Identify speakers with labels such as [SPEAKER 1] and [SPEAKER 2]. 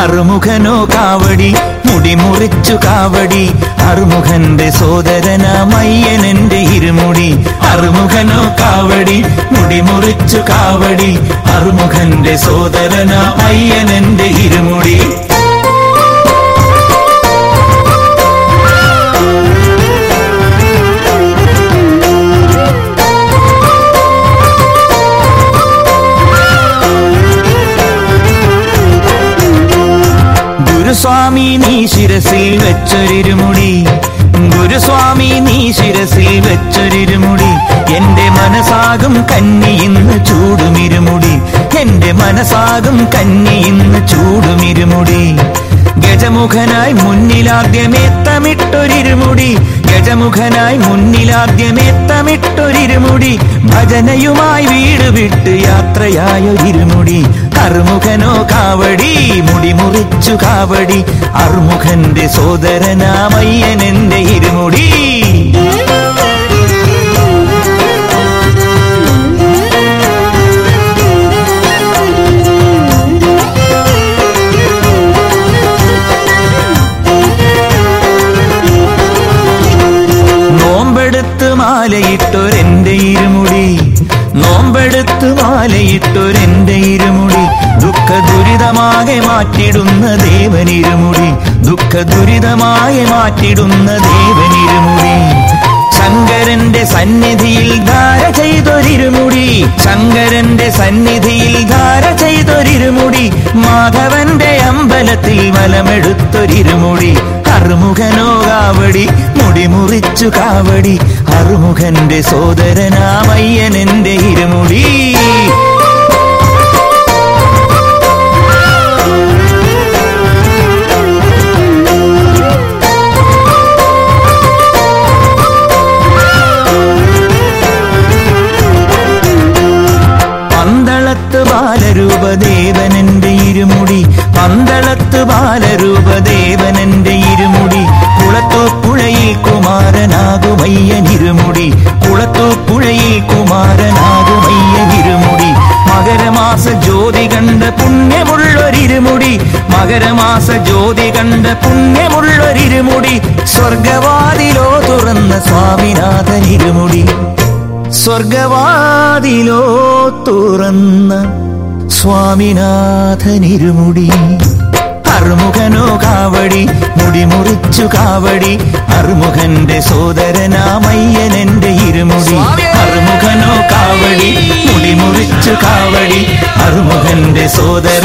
[SPEAKER 1] അറുമുഖനോ കാവടി മുടി മുറിച്ചു കാവടി അറുമുഖന്റെ സോദരനാമയ്യനെന്റെ ഇരുമുടി അറുമുഖനോ കാവടി മുടി മുറിച്ചു കാവടി അറുമുഖന്റെ സോദരനാമയ്യനെന്റെ ഇരുമുടി ഗുരുസ്വാമി നീ ശിരസിൽ വെച്ചൊരിരുമുടി ഗുരുസ്വാമി നീ ശിരസിൽ വെച്ചൊരിരുമുടി എന്റെ മനസ്സാകും കന്നി ഇന്ന് ചൂടുമിരുമുടി എന്റെ മനസ്സാകും കന്നി ഇന്ന് ചൂടുമിരുമുടി ഗജമുഖനായി മുന്നിലാദ്യമേത്തമിട്ടൊരിരുമുടി ഗജമുഖനായി മുന്നിലാദ്യമേത്തമിട്ടൊരിരുമുടി ഭജനയുമായി വീട് വിട്ട് യാത്രയായൊരിരുമുടി അറുമുഖനോ കാവടി മുടി മുറിച്ചു കാവടി അറുമുഖന്റെ സോദരനാമയ്യനെന്റെ ഇരുമുടി നോമ്പെടുത്ത് മാലയിട്ടൊരെന്റെ ഇരുമുടി നോമ്പെടുത്ത് മാലയിട്ടൊരെന്റെ ഇരുമുടി ദുഃഖ ദുരിതമാകെ മാറ്റിടുന്ന ദേവനിരുമുടി ദുഃഖ ദുരിതമാകെ മാറ്റിടുന്ന ദേവനിരുമുടി ശങ്കരന്റെ സന്നിധിയിൽ ധാര ചെയ്തൊരിരുമുടി ശങ്കരന്റെ സന്നിധിയിൽ ധാര ചെയ്തൊരിരുമുടി മാധവന്റെ അമ്പലത്തിൽ വലമെടുത്തൊരിരുമുടി അറുമുഖനോ കാവടി മുടി മുറിച്ചു കാവടി അറുമുഖന്റെ സോദരനാമയ്യനെന്റെ ഇരുമുടി പന്തളത്ത് ബാലരൂപദേവനന്റെ ഇരുമുടി പന്തളത്ത് ബാലരൂപദേവനന്റെ ഇരുമുടി കുളത്തൂപ്പുഴയിൽ കുമാരനാകുമയ്യനിരുമുടി കുളത്തൂപ്പുഴയിൽ കുമാരനാകുമയ്യനിരുമുടി മകരമാസ ജ്യോതി കണ്ട പുണ്യമുള്ളൊരിരുമുടി മകരമാസ ജ്യോതി കണ്ട പുണ്യമുള്ളൊരിരുമുടി സ്വർഗവാതിലോ തുറന്ന സ്വാമിനാഥനിരുമുടി സ്വർഗവാതിലോ തുറന്ന സ്വാമിനാഥനിരുമുടി അറുമുഖനോ കാവടി മുടി മുറിച്ചു കാവടി അറുമുഖന്റെ സോദരനാമയ്യനെന്റെ ഇരുമുടി അറുമുഖനോ കാവടി മുടി മുറിച്ചു കാവടി അറുമുഖന്റെ സോദര